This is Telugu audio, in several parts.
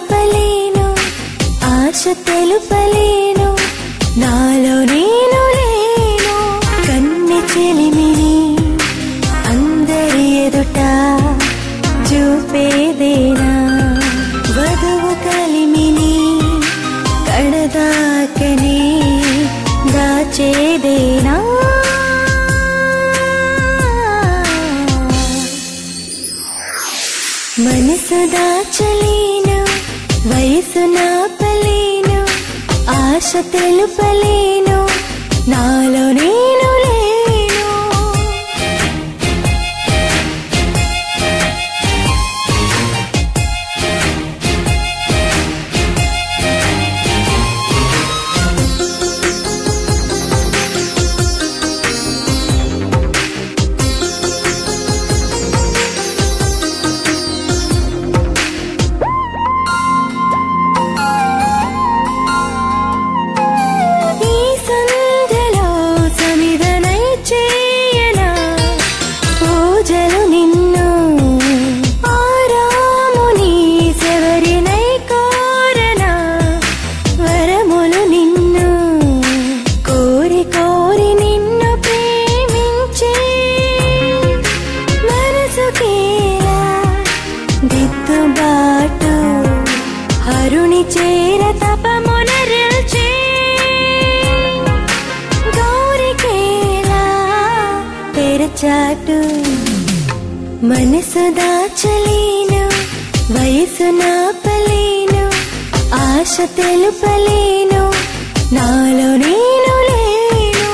ఆపలేను ఆశ తెలుపలేను నాలో నేను లేను కన్నె చెలిమిని అందరి ఎదుట చూపేదేనా వధువు కలిమిని కడదాకనే దాచేదేనా మనసు దాచలేను వయసు నాపలేను ఆశ తెలుపలేను నాలో నేను లేను ఈ సంధ్యలో సమిధనై చేయనా పూజలు నిన్ను ఆరాముని శవరినై కోరనా వరములు నిన్ను కోరి కోరి నిన్ను ప్రేమించే మనసుకేలా దిద్దుబాటు హరుని చేర తపమునరిల్చే గౌరికేలా తెరచాటు మనసు దాచలేను వయసు నాపలేను ఆశ తెలుపలేను నాలో నేను లేను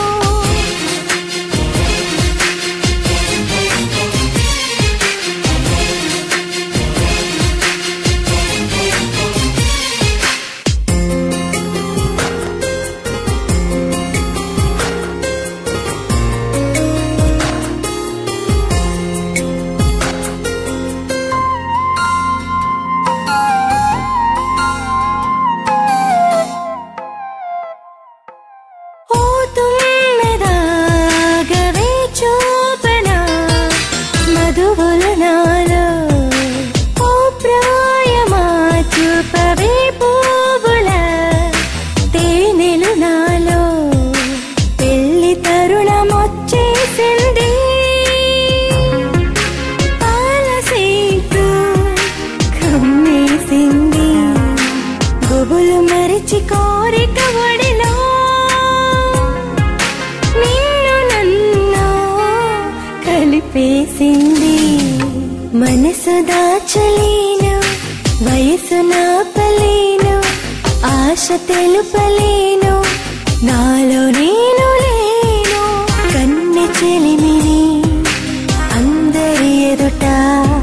ఓ తుమ్మెదాగవే చూపనా మధువులు నాలో ఓ ప్రాయమా చూపవే పువ్వుల తేనెలు నాలో పెళ్లి తరుణమొచ్చేసింది పాలసీటు కమ్మేసింది గుబులు మరిచి కోరిక ఒడిలో నిన్ను నన్ను కలిపేసింది మనసు దాచలేను వయసు నాపలేను ఆశ తెలుపలేను నాలో నేను లేను కన్నె చెలిమిని అందరి ఎదుట